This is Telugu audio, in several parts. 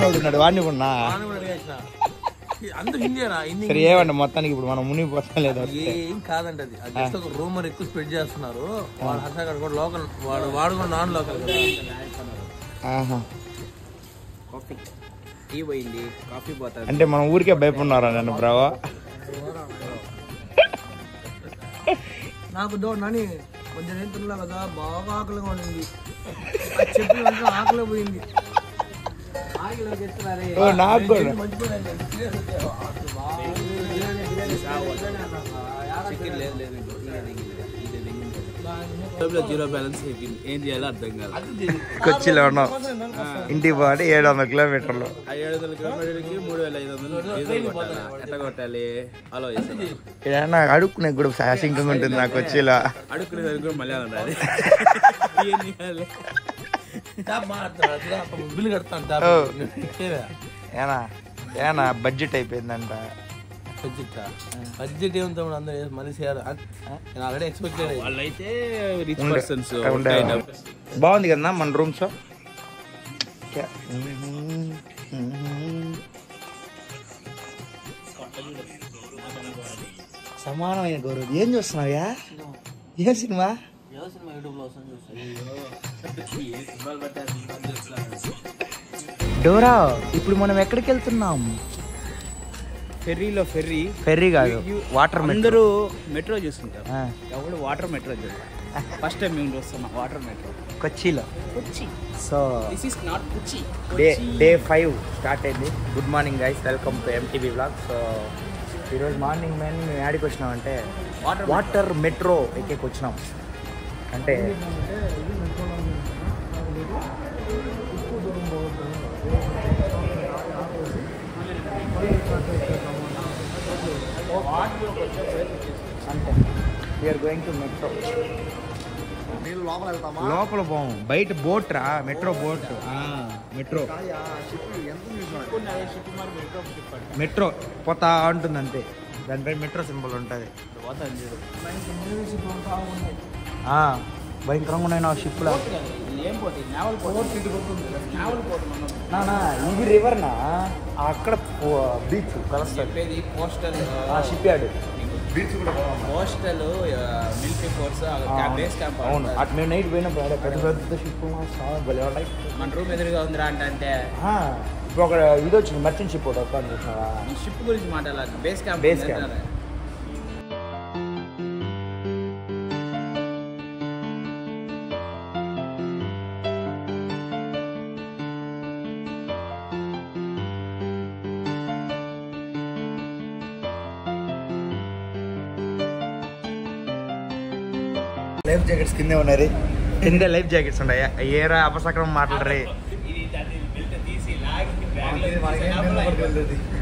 వాడు ఉన్నాడు వాడిని కొన్నా వాడిని కూడా అడిగేసిన అంత హిందీనా హిందీ సరే ఏమండి మొత్తానికి ఇప్పుడు మనం మునిగిపోతాం లేదా ఏం కాదంట అది అది జస్ట్ ఒక రూమర్ ఎక్కువ స్ప్రెడ్ చేస్తున్నారు వాడు హర్షగాడు కూడా లోకల్ వాడు వాడు కూడా నాన్ లోకల్ కదా ఆహా కాఫీ టీ పోయింది కాఫీ పోతుంది అంటే మనం ఊరికే భయపడినారా నన్ను బ్రావా నాకు దో నాని కొంచెం ఏం తినలే కదా బాగా ఆకలిగా ఉండింది అది చెప్పిన వెంటనే ఆకలి పోయింది ఓ, నాకు కూడా చికెన్ లేదు లేదు జీరో బ్యాలెన్స్ అయిపోయింది ఏం చేయాలో అర్థం కాదు కొచ్చిలో ఉన్నాం ఇంటికి పోవాలి ఏడు వందల కిలోమీటర్లు ఆ ఏడు వందల కిలోమీటర్కి మూడు వేల ఐదు వందలు డీజిల్ కొట్టాలా ఎట్ట కొట్టాలి అలా చేస్తాను ఏదైనా అడుక్కునే కూడా సాహసింకంగా ఉంటుంది నాకు కొచ్చిలో అడుక్కునే దానికి కూడా మలయాళం రాదు ఏం చేయాలి బిల్లు కడతాను ఓ. ఏనా ఏనా బడ్జెట్ అయిపోయిందంట బడ్జెట్ బడ్జెట్ ఏముంది అందరూ మనిషి చేయాలి నేను ఆల్రెడీ ఎక్స్పెక్టెడ్ వాళ్ళైతే రిచ్ ఉండే- పర్సన్స్ ఉండే- బాగుంది కదా మన రూమ్స్ సమానమైన గౌరవ్ ఏం చూస్తున్నావుయా ఏం సినిమా డోరా ఇప్పుడు మనం ఎక్కడికి వెళ్తున్నాం ఫెర్రీలో ఫెర్రీ ఫెర్రీ కాదు వాటర్ అందరూ మెట్రో చూస్తుంటారు ఎవడు వాటర్ మెట్రో చూడాలి ఫస్ట్ టైం మేము చూస్తున్నాం వాటర్ మెట్రో కొచ్చిలో Kochi so this is not Kochi day day five start అయింది good morning guys welcome to MTV blog so ఈరోజు మార్నింగ్ మేము మేము యాడికి వచ్చినామంటే వాటర్ వాటర్ మెట్రో ఎక్కేకి వచ్చినాం అంటే అంటే వీఆర్ గోయింగ్ టు మెట్రో లోపల పోము బయట బోట్ రా మెట్రో బోట్ మెట్రో మెట్రో పోతా ఉంటుంది అంతే దానిపై మెట్రో సింబల్ ఉంటుంది భయంకరంగా ఉన్నాయి నా షిప్లో ఏం పోటీ నేవల్ పోటీ నేవల్ పోటీ మనం నానా ఇది రివర్ నా అక్కడ బీచ్ కలుస్తుంది చెప్పేది కోస్టల్ ఆ shipyard coastal military force base camp అవును అటు మేము నైట్ పోయినప్పుడు ఆడ పెద్ద పెద్ద షిప్ భలే ఉన్నాయి మన రూమ్ ఎదురుగా ఉందిరా అంటే అంటే ఆ, ఇప్పుడు ఒక ఇది వచ్చింది మర్చెంట్ షిప్ ఒకటి ఒక్క చూసినావా ఈ షిప్ గురించి మాట్లాడాలి base camp Base camp. Life jackets కిందే ఉన్నాయి కిందే లైఫ్ జాకెట్స్ ఉన్నాయి ఏరా అపసక్రం మాట్లాడరే ఇది దాన్ని బెల్ట్ తీసి లాగి బ్యాగ్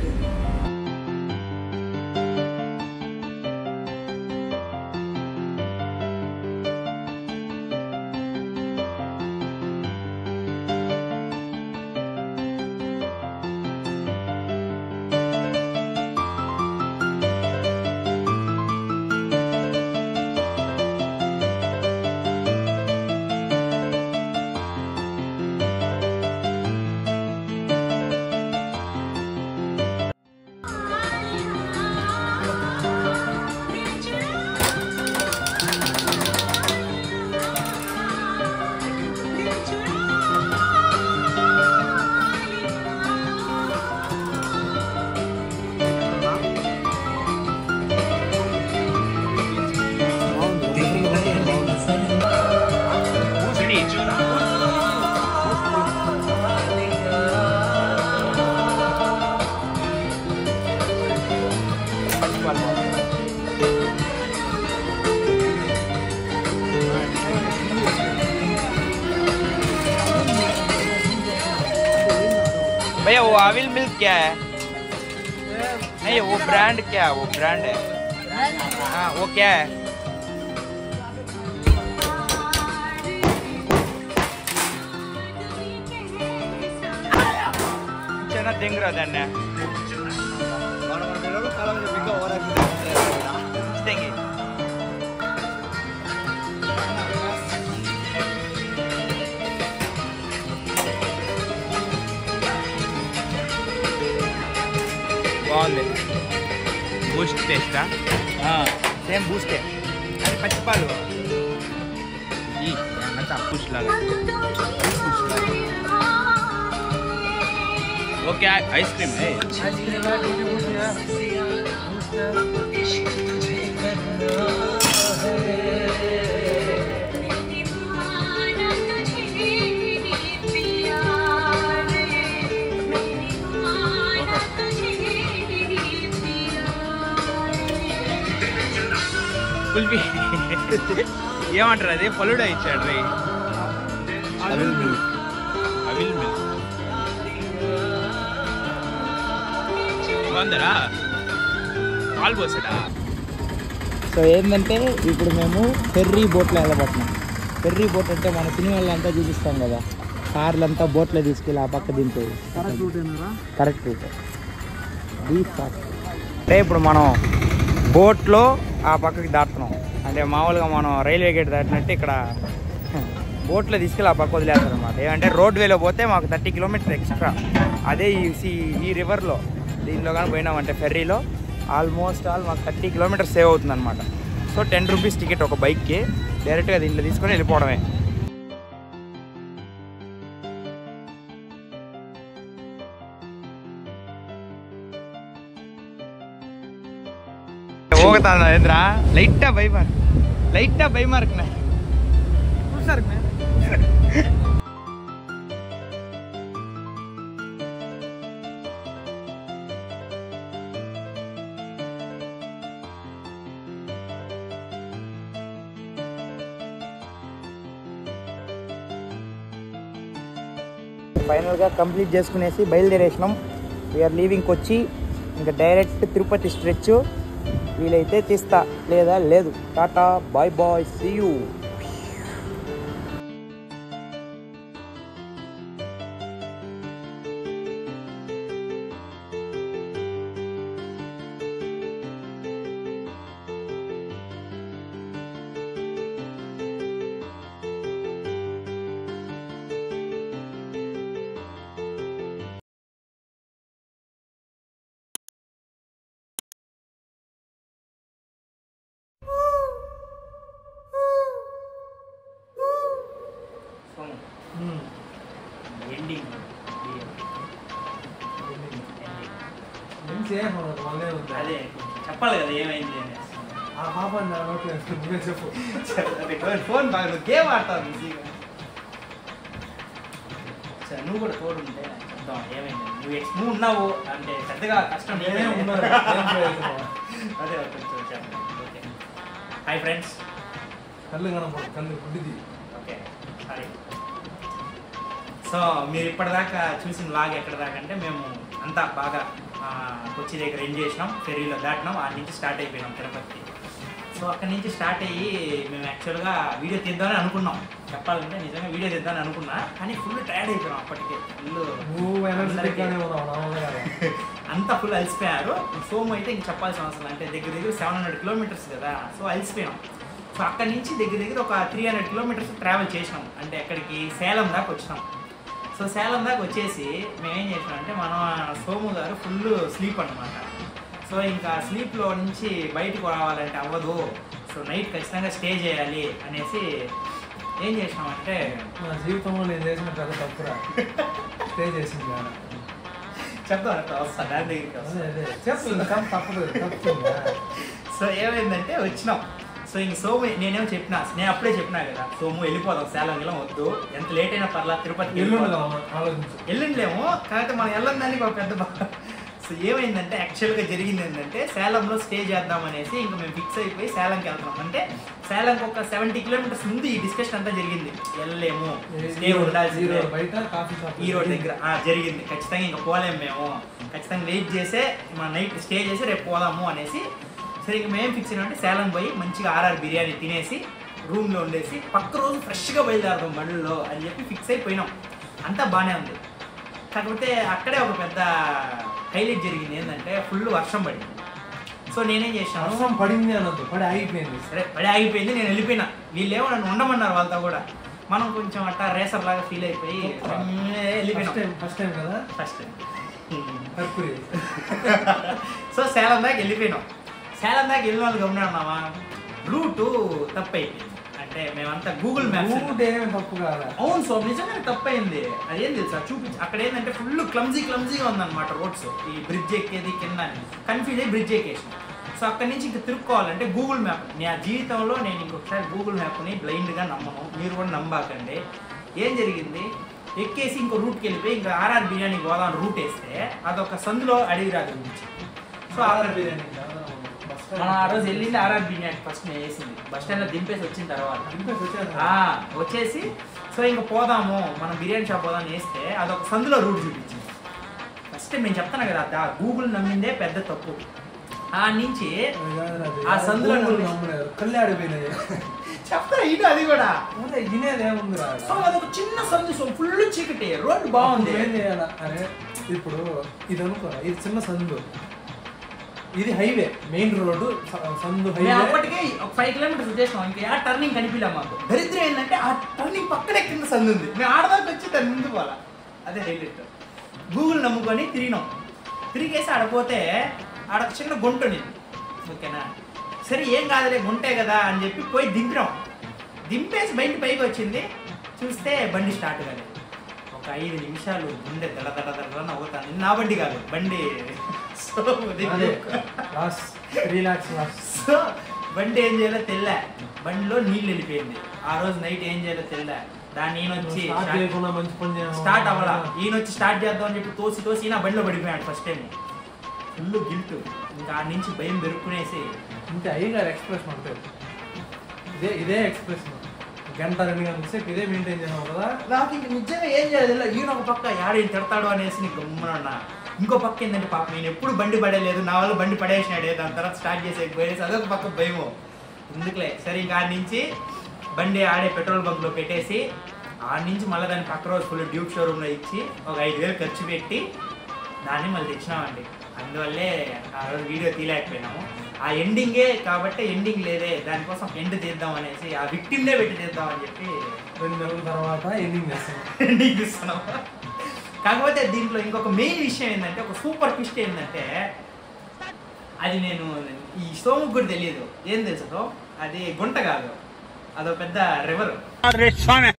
भैया वो आविल मिल्क क्या है नहीं वो ब्रांड क्या है वो ब्रांड है हाँ वो क्या है ಚೆನ್ನಾಗಿ ತೆಂಗಿರೋದನ್ನ ತೆಂಗಿ బాగుంది బూస్ట్ టేస్టా సేమ్ బూస్టే అది పచ్చిపాలు ఈ అంతా బూస్ట్ లాగా బూస్ట్ లాగా ఓకే ఐస్ క్రీమ్ కుల్ఫీ ఏమంటారు అది పలుడా ఇచ్చాడు రీ అవిల్ మిల్క్ అవిల్ మిల్క్ బాగుందరా పాలు పోసాడా సో ఏంటంటే ఇప్పుడు మేము ఫెర్రీ బోట్లో వెళ్ళబోతున్నాం ఫెర్రీ బోట్ అంటే మన సినిమాల్లో అంతా చూపిస్తాం కదా కార్లు అంతా బోట్లో తీసుకెళ్ళి ఆ పక్క దింపే కరెక్ట్ రూట్ డీప్ ఫాస్ట్ అంటే ఇప్పుడు మనం బోట్లో ఆ పక్కకి దాటుతున్నాం అంటే మామూలుగా మనం రైల్వే గేట్ దాటినట్టు ఇక్కడ బోట్లో తీసుకెళ్ళి ఆ పక్క వదిలేస్తారు అనమాట ఏమంటే రోడ్ వేలో పోతే మాకు థర్టీ కిలోమీటర్ ఎక్స్ట్రా అదే ఈ సీ- ఈ రివర్లో దీనిలో కానీ పోయినామంటే ఫెర్రీలో ఆల్మోస్ట్ ఆల్ మాకు థర్టీ కిలోమీటర్స్ సేవ్ అవుతుంది అనమాట సో టెన్ రూపీస్ టికెట్ ఒక బైక్కి డైరెక్ట్గా దీంట్లో తీసుకొని వెళ్ళిపోవడమే ಹೋಗ್ತಾನ ನರೇಂದ್ರ ಲೈಟ ಬೈ ಮಾರ್ಕ್ ಲೈಟ ಬೈ ಮಾರ್ಕ್ ನಾ ಸರ್ ఫైనల్గా కంప్లీట్ చేసుకునేసి బయలుదేరేసినాం వీఆర్ లీవింగ్ కొచ్చి ఇంకా డైరెక్ట్ తిరుపతి స్ట్రెచ్ వీలైతే తీస్తా లేదా లేదు టాటా bye bye see you ending మళ్ళీ ఉంది అదే చెప్పాలి కదా ఏమైంది అని ఆ పాప నా నోట్లో వేసుకుని నువ్వే చెప్పు ఫోన్ బాగా నువ్వు గేమ్ ఆడతావు బిజీగా సరే నువ్వు కూడా తోడు ఉంటే చెప్తాం ఏమైంది నువ్వు ఎక్స్ నువ్వు ఉన్నావు అంటే పెద్దగా కష్టం నేనే ఉన్నాను ఏం ప్రయోజనం? అదే కొంచెం చెప్పండి ఓకే హాయ్ ఫ్రెండ్స్ కళ్ళు కనపడు కళ్ళు గుడ్డిది ఓకే సారీ సో మీరు ఇప్పటిదాకా చూసిన లాగ్ ఎక్కడ దాకా అంటే మేము అంతా బాగా ఆ, కొచ్చి దగ్గర ఎంజాయ్ చేసినాం ఫెరీలో దాటినాం ఆ నుంచి స్టార్ట్ అయిపోయినాం తిరుపతికి సో అక్కడి నుంచి స్టార్ట్ అయ్యి మేము యాక్చువల్గా వీడియో తీద్దామని అనుకున్నాం చెప్పాలంటే నిజంగా వీడియో తీద్దామని అనుకున్నా కానీ ఫుల్ టైర్డ్ అయిపోయినాం అప్పటికే ఫుల్ నువ్వు ఎనర్జెటిక్ గానే ఉన్నావు నా వల్ల కాదు. అంతా ఫుల్ అలసిపోయారు సోము అయితే ఇంక చెప్పాల్సిన అవసరం అంటే దగ్గర దగ్గర సెవెన్ హండ్రెడ్ కిలోమీటర్స్ కదా సో అలసిపోయాం సో అక్కడి నుంచి దగ్గర దగ్గర ఒక త్రీ హండ్రెడ్ కిలోమీటర్స్ ట్రావెల్ చేసినాం అంటే ఎక్కడికి సేలం దాకా వచ్చినాం సో సేలం దాకా వచ్చేసి మేము ఏం చేసినాం అంటే మనం సోము గారు ఫుల్ స్లీప్ అన్నమాట సో ఇంకా స్లీప్లో నుంచి బయటకు రావాలంటే అవ్వదు సో నైట్ ఖచ్చితంగా స్టే చేయాలి అనేసి ఏం చేసినామంటే నా జీవితంలో నేను చేసిన పెద్ద తప్పురా స్టే చేసింది ఆడ. చెప్తాను వస్తా దాని దగ్గరికి వస్తా అదే అదే చెప్పు ఇంకా తప్పదు తప్పుతుందా సో ఏమైందంటే వచ్చినాం సో ఇంక సోము నేనేమో చెప్పినా నేను అప్పుడే చెప్పినా కదా సోము వెళ్ళిపోదాం సేలంగిలం వద్దు ఎంత లేట్ అయినా పర్లా తిరుపతికి ఎల్లుండి వెళ్ళిపోదాం. కదా ఆలోచించు వెళ్ళిండలేము కాకపోతే మనం వెళ్ళం దానికి ఒక పెద్ద బా- సో ఏమైందంటే యాక్చువల్గా జరిగింది ఏంటంటే సేలంలో స్టే చేద్దాం అనేసి ఇంకా మేము ఫిక్స్ అయిపోయి సేలంకి వెళ్తున్నాం అంటే సేలంకి ఒక సెవెంటీ కిలోమీటర్స్ ముందు ఈ డిస్కషన్ అంతా జరిగింది వెళ్ళలేము స్టే ఉండాల్సిందే జీరో బయట కాఫీ షాప్ ఈ రోడ్ దగ్గర ఆ, జరిగింది ఖచ్చితంగా ఇంకా పోలేము మేము ఖచ్చితంగా వెయిట్ చేసే మన నైట్ స్టే చేసి రేపు పోదాము అనేసి సరే ఇంక మేము ఫిక్స్ అయినామంటే సేలం పోయి మంచిగా ఆర్ఆర్ బిర్యానీ తినేసి రూమ్లో ఉండేసి పక్క రోజు ఫ్రెష్గా బయలుదేరదాం బండ్లో అని చెప్పి ఫిక్స్ అయిపోయినాం అంతా బాగానే ఉంది కాకపోతే అక్కడే ఒక పెద్ద హైలైట్ జరిగింది ఏంటంటే ఫుల్ వర్షం పడింది సో నేనేం చేశాను అవసరం పడింది అనొద్దు పడి ఆగిపోయింది సరే పడి ఆగిపోయింది నేను వెళ్ళిపోయినా వీళ్ళేమో నన్ను ఉండమన్నారు వాళ్ళతో కూడా మనం కొంచెం అట్టా రేసర్ లాగా ఫీల్ అయిపోయి "మ్మ్" ఫస్ట్ వెళ్ళిపోయినాం టైం ఫస్ట్ టైం కదా ఫస్ట్ సో సేలం దాకా వెళ్ళిపోయినాం సేలం దాకా వెళ్ళిన వాళ్ళు గమనిన్నామా రూటు తప్పైపోయింది అంటే మేమంతా గూగుల్ మ్యాప్స్ రూట్ ఏమి తప్పు కాదా అవును సో నిజంగానే తప్పైంది అదేం తెలుసా చూపించి అక్కడ ఏంటంటే ఫుల్ క్లమ్జీ క్లమ్జీగా ఉందన్నమాట రోడ్స్ ఈ బ్రిడ్జ్ ఎక్కేది కింద కన్ఫ్యూజ్ అయ్యి బ్రిడ్జ్ ఎక్కేసాం సో అక్కడి నుంచి ఇంకా తిరుక్కోవాలంటే గూగుల్ మ్యాప్ నా జీవితంలో నేను ఇంకొకసారి గూగుల్ మ్యాప్ని బ్లైండ్గా నమ్మను మీరు కూడా నమ్మాకండి ఏం జరిగింది ఎక్కేసి ఇంకో రూట్కి వెళ్ళిపోయి ఇంకా ఆర్ఆర్ బిర్యానీ గోదాం రూట్ వేస్తే అదొక సందులో అడవి రాదు గురించి సో ఆర్ఆర్ బిర్యానీ మనం ఆ రోజు వెళ్ళింది ఆర్ఆర్ బిర్యానీ ఫస్ట్ నేను వేసింది బస్ స్టాండ్లో దింపేసి వచ్చిన తర్వాత ఆ, వచ్చేసి సో ఇంక పోదాము మనం బిర్యానీ షాప్ పోదాం అని వేస్తే అదొక సందులో రూట్ చూపించింది ఫస్ట్ మేము చెప్తాను కదా దా గూగుల్ నమ్మిందే పెద్ద తప్పు ఆ నుంచి ఆ సందులో నమ్మి- కళ్ళు ఆడిపోయినాయి చెప్తా ఇది అది కూడా అదే వినేది ఏముంది రా సో అదొక చిన్న సందు సో ఫుల్ చీకటి రోడ్డు బాగుంది ఏం చేయాలా అరే ఇప్పుడు ఇది అనుకో ఇది చిన్న సందు ఇది హైవే మెయిన్ రోడ్డు సందు మేము హైవే అప్పటికే ఒక ఫైవ్ కిలోమీటర్స్ వచ్చేసాం ఇంకా ఆ టర్నింగ్ కనిపించలే మాకు దరిద్రం ఏంటంటే ఆ టర్నింగ్ పక్కనే కింద సందు ఉంది మేము ఆడదాకా వచ్చి దాని ముందు పోలా అదే హైలైట్ గూగుల్ నమ్ముకొని తిరిగినాం తిరిగేసి ఆడపోతే ఆడ ఒక చిన్న గుంట ఉంది ఓకేనా సరే ఏం కాదులే గుంటే కదా అని చెప్పి పోయి దింపినాం దింపేసి బయట పైకి వచ్చింది చూస్తే బండి స్టార్ట్ కాలేదు ఒక ఐదు నిమిషాలు గుండె దడ దడ దడ నవ్వుతాను నా బండి కాదు బండి సో అదే loss three lakhs loss so బండి ఏం చేయాలో తెల్లా బండిలో నీళ్ళు వెళ్ళిపోయింది ఆ రోజు నైట్ ఏం చేయాలో తెల్లా దాన్ని ఈయన వచ్చి స్టార్ట్ చేయకుండా మంచి పని చేయడం స్టార్ట్ అవ్వాలా ఈయన వచ్చి స్టార్ట్ చేద్దాం అని చెప్పి తోసి తోసి ఈయన బండిలో పడిపోయాడు ఫస్ట్ టైం ఫుల్ గిల్ట్ ఇంకా ఆ నుంచి భయం పెరుక్కునేసి ఇంకా అయ్యగారు ఎక్స్ప్రెస్ అంటే ఇదే ఇదే ఎక్స్ప్రెస్ గంట రెండు గంటల సేపు ఇదే మెయింటైన్ చేసాం కదా నాకు ఇంక నిజంగా ఏం చేయాలి తెల్లా. ఈయన ఒక పక్క యాడేం తిడతాడు అనేసి నీకు గమ్మున ఇంకో పక్క ఏంటంటే పాప నేను ఎప్పుడు బండి పడేయలేదు నా వల్ల బండి పడేసినాడే దాని తర్వాత స్టార్ట్ చేసే పోయేసి అదొక పక్క భయము ఎందుకులే సరే ఇంకా ఆడి నుంచి బండి ఆడే పెట్రోల్ బంక్లో పెట్టేసి ఆడి నుంచి మళ్ళీ దాన్ని పక్క రోజు ఫుల్ డ్యూక్ షోరూమ్లో ఇచ్చి ఒక ఐదు వేలు ఖర్చు పెట్టి దాన్ని మళ్ళీ తెచ్చినామండి అందువల్లే ఆ రోజు వీడియో తీయలేకపోయినాము ఆ ఎండింగే కాబట్టి ఎండింగ్ లేదే దానికోసం ఎండ్ తీద్దాం అనేసి ఆ విక్టిమ్నే పెట్టి తీద్దాం అని చెప్పి రెండు నెలల తర్వాత ఎండింగ్ చేస్తాం ఎండింగ్ ఇస్తున్నాం కాకపోతే దీంట్లో ఇంకొక మెయిన్ విషయం ఏంటంటే ఒక సూపర్ ట్విస్ట్ ఏంటంటే అది నేను ఈ సోముకు కూడా తెలియదు ఏం తెలుసు అది గుంట కాదు అదో పెద్ద రివర్